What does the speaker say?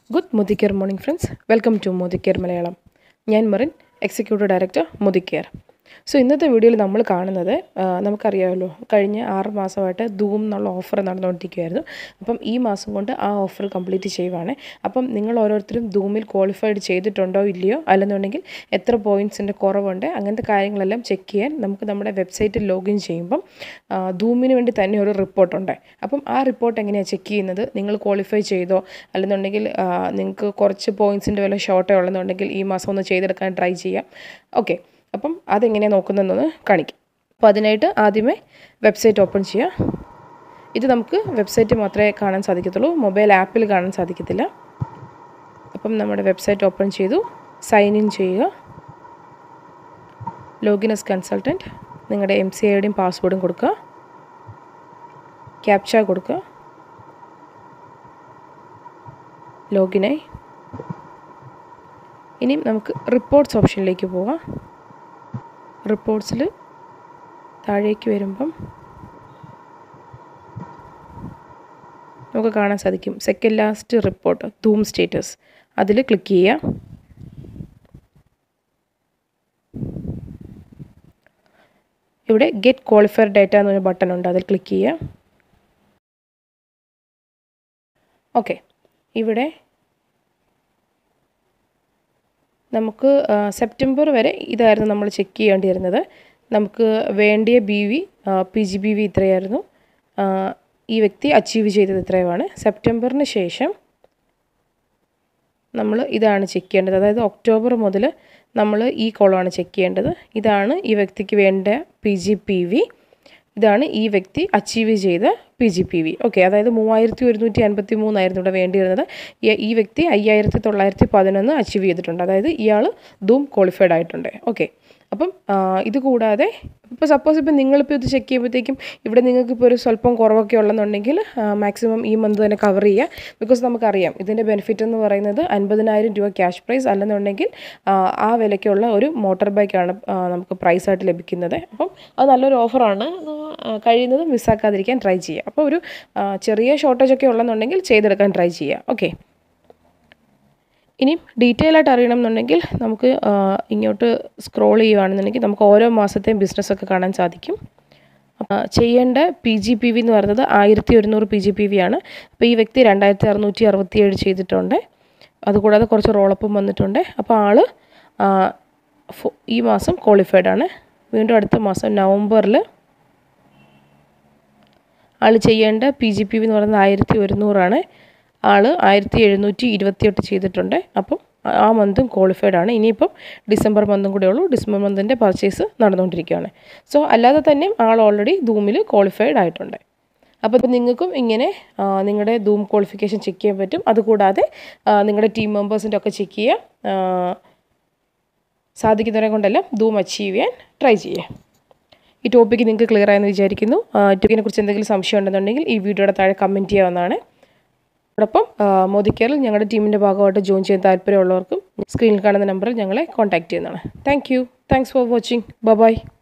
good മുതിക്കർ morning friends welcome to മുതിക്കർ മലയാളം ഞാൻ മെറിൻ എക്സിക്യൂട്ടീവ് ഡയറക്ടർ മുതിക്കർ സോ ഇന്നത്തെ വീഡിയോയിൽ നമ്മൾ കാണുന്നത് ആ, നമുക്കറിയാമല്ലോ കഴിഞ്ഞ ആറ് മാസമായിട്ട് ധൂം എന്നുള്ള ഓഫർ നടന്നുകൊണ്ടിരിക്കുകയായിരുന്നു അപ്പം ഈ മാസം കൊണ്ട് ആ ഓഫർ കംപ്ലീറ്റ് ചെയ്യുവാണ് അപ്പം നിങ്ങൾ ഓരോരുത്തരും ധൂമിൽ ക്വാളിഫൈഡ് ചെയ്തിട്ടുണ്ടോ ഇല്ലയോ അല്ലെന്നുണ്ടെങ്കിൽ എത്ര പോയിൻറ്റ്സിൻ്റെ കുറവുണ്ട് അങ്ങനത്തെ കാര്യങ്ങളെല്ലാം ചെക്ക് ചെയ്യാൻ നമുക്ക് നമ്മുടെ വെബ്സൈറ്റിൽ ലോഗിൻ ചെയ്യുമ്പം ആ, ധൂമിന് വേണ്ടി തന്നെ ഒരു റിപ്പോർട്ടുണ്ട് അപ്പം ആ റിപ്പോർട്ട് എങ്ങനെയാണ് ചെക്ക് ചെയ്യുന്നത് നിങ്ങൾ ക്വാളിഫൈ ചെയ്തോ അല്ലെന്നുണ്ടെങ്കിൽ ആ, നിങ്ങൾക്ക് കുറച്ച് പോയിൻറ്റ്സിൻ്റെ വല്ല ഷോർട്ടേ ഉള്ളതെന്നുണ്ടെങ്കിൽ ഈ മാസം ഒന്ന് ചെയ്തെടുക്കാൻ ട്രൈ ചെയ്യാം ഓക്കെ അപ്പം അതെങ്ങനെയാണ് നോക്കുന്നതെന്നൊന്ന് കാണിക്കാം അപ്പോൾ അതിനായിട്ട് ആദ്യമേ വെബ്സൈറ്റ് ഓപ്പൺ ചെയ്യാം ഇത് നമുക്ക് വെബ്സൈറ്റ് മാത്രമേ കാണാൻ സാധിക്കത്തുള്ളൂ മൊബൈൽ ആപ്പിൽ കാണാൻ സാധിക്കത്തില്ല അപ്പം നമ്മുടെ വെബ്സൈറ്റ് ഓപ്പൺ ചെയ്തു സൈൻ ഇൻ ചെയ്യുക ലോഗിൻ എസ് കൺസൾട്ടൻറ്റ് നിങ്ങളുടെ എം സി ഐയുടെയും പാസ്വേഡും കൊടുക്കുക ക്യാപ്ച കൊടുക്കുക ലോഗിനായി ഇനിയും നമുക്ക് റിപ്പോർട്ട്സ് ഓപ്ഷനിലേക്ക് പോകാം റിപ്പോർട്ട്സിൽ താഴേക്ക് വരുമ്പം നമുക്ക് കാണാൻ സാധിക്കും സെക്കൻഡ് ലാസ്റ്റ് റിപ്പോർട്ട് ധൂം സ്റ്റേറ്റസ് അതിൽ ക്ലിക്ക് ചെയ്യുക ഇവിടെ ഗെറ്റ് ക്വാളിഫയർ ഡേറ്റ എന്നൊരു ബട്ടൺ ഉണ്ട് അതിൽ ക്ലിക്ക് ചെയ്യുക ഓക്കെ ഇവിടെ നമുക്ക് ആ, സെപ്റ്റംബർ വരെ ഇതായിരുന്നു നമ്മൾ ചെക്ക് ചെയ്യേണ്ടിയിരുന്നത് നമുക്ക് വേണ്ടിയ B V P G B V ഇത്രയായിരുന്നു ആ, ഈ വ്യക്തി അച്ചീവ് ചെയ്തത് ഇത്രയുമാണ് സെപ്റ്റംബറിന് ശേഷം നമ്മൾ ഇതാണ് ചെക്ക് ചെയ്യേണ്ടത് അതായത് ഒക്ടോബർ മുതൽ നമ്മൾ ഈ കോളമാണ് ചെക്ക് ചെയ്യേണ്ടത് ഇതാണ് ഈ വ്യക്തിക്ക് വേണ്ട പി ജി പി വി ഇതാണ് ഈ വ്യക്തി അച്ചീവ് ചെയ്ത P G P V okay അതായത് മൂവായിരത്തി ഒരുന്നൂറ്റി അൻപത്തി മൂന്നായിരുന്നു ഇവിടെ വേണ്ടിയിരുന്നത് ഈ- ഈ വ്യക്തി അയ്യായിരത്തി തൊള്ളായിരത്തി പതിനൊന്ന് അച്ചീവ് ചെയ്തിട്ടുണ്ട് അതായത് ഇയാൾ ധൂം ക്വാളിഫൈഡ് ആയിട്ടുണ്ട് ഓക്കെ അപ്പം ആ, ഇത് കൂടാതെ ഇപ്പോൾ സപ്പോസ് ഇപ്പം നിങ്ങളിപ്പോൾ ഇത് ചെക്ക് ചെയ്യുമ്പോഴത്തേക്കും ഇവിടെ നിങ്ങൾക്ക് ഇപ്പോൾ ഒരു സ്വല്പം കുറവൊക്കെ ഉള്ളതെന്നുണ്ടെങ്കിൽ മാക്സിമം ഈ മന്ത് തന്നെ കവർ ചെയ്യുക ബിക്കോസ് നമുക്കറിയാം ഇതിൻ്റെ ബെനിഫിറ്റ് എന്ന് പറയുന്നത് അൻപതിനായിരം രൂപ ക്യാഷ് പ്രൈസ് അല്ലെന്നുണ്ടെങ്കിൽ ആ, ആ വിലയ്ക്കുള്ള ഒരു മോട്ടോർ ബൈക്കാണ് നമുക്ക് പ്രൈസായിട്ട് ലഭിക്കുന്നത് അപ്പം അത് നല്ലൊരു ഓഫറാണ് കഴിയുന്നത് മിസ്സാക്കാതിരിക്കാൻ ട്രൈ ചെയ്യുക അപ്പോൾ ഒരു ആ, ചെറിയ ഷോർട്ടേജ് ഒക്കെ ഉള്ളതെന്നുണ്ടെങ്കിൽ ചെയ്തെടുക്കാൻ ട്രൈ ചെയ്യുക ഓക്കെ ഇനി ഡീറ്റെയിൽ ആയിട്ട് അറിയണം എന്നുണ്ടെങ്കിൽ നമുക്ക് ആ, ഇങ്ങോട്ട് സ്ക്രോൾ ചെയ്യുകയാണെന്നുണ്ടെങ്കിൽ നമുക്ക് ഓരോ മാസത്തെയും ബിസിനസ്സൊക്കെ കാണാൻ സാധിക്കും ആ, ചെയ്യേണ്ട പി ജി പി വി എന്ന് പറയുന്നത് ആയിരത്തി ഒരുന്നൂറ് പി ജി പി വി ആണ് അപ്പോൾ ഈ വ്യക്തി രണ്ടായിരത്തി അറുന്നൂറ്റി അറുപത്തിയേഴ് ചെയ്തിട്ടുണ്ട് അതുകൂടാതെ കുറച്ച് റോളപ്പും വന്നിട്ടുണ്ട് അപ്പോൾ ആൾ ഈ മാസം ക്വാളിഫൈഡ് ആണ് വീണ്ടും അടുത്ത മാസം നവംബറിൽ ആൾ ചെയ്യേണ്ട പി ജി പി വി എന്ന് പറയുന്നത് ആയിരത്തി ഒരുന്നൂറാണ് ആൾ ആയിരത്തി എഴുന്നൂറ്റി ഇരുപത്തിയെട്ട് ചെയ്തിട്ടുണ്ട് അപ്പം ആ മന്തും ക്വാളിഫൈഡ് ആണ് ഇനിയിപ്പം ഡിസംബർ മന്തും കൂടെ ഉള്ളൂ ഡിസംബർ മന്തിൻ്റെ പർച്ചേസ് നടന്നുകൊണ്ടിരിക്കുകയാണ് സോ അല്ലാതെ തന്നെ ആൾ ഓൾറെഡി ധൂമിൽ ക്വാളിഫൈഡ് ആയിട്ടുണ്ട് അപ്പോൾ ഇപ്പം നിങ്ങൾക്കും ഇങ്ങനെ ആ, നിങ്ങളുടെ ധൂം ക്വാളിഫിക്കേഷൻ ചെക്ക് ചെയ്യാൻ പറ്റും അതുകൂടാതെ ആ, നിങ്ങളുടെ ടീം മെമ്പേഴ്സിൻ്റെ ഒക്കെ ചെക്ക് ചെയ്യാം ആ, സാധിക്കുന്നവരെ കൊണ്ടെല്ലാം ധൂം അച്ചീവ് ചെയ്യാൻ ട്രൈ ചെയ്യുക ഈ ടോപ്പിക്ക് നിങ്ങൾക്ക് ക്ലിയർ ആയെന്ന് വിചാരിക്കുന്നു ടോപ്പിക്കിനെ കുറിച്ച് എന്തെങ്കിലും സംശയം ഉണ്ടെന്നുണ്ടെങ്കിൽ ഈ വീഡിയോയുടെ താഴെ കമൻറ്റ് ചെയ്യാവുന്നതാണ് അതോടൊപ്പം മോദി കേരൾ ഞങ്ങളുടെ ടീമിൻ്റെ ഭാഗമായിട്ട് ജോയിൻ ചെയ്യാൻ താല്പര്യമുള്ളവർക്കും സ്ക്രീനിൽ കാണുന്ന നമ്പറിൽ ഞങ്ങളെ കോൺടാക്റ്റ് ചെയ്യുന്നതാണ് thank you thanks for watching by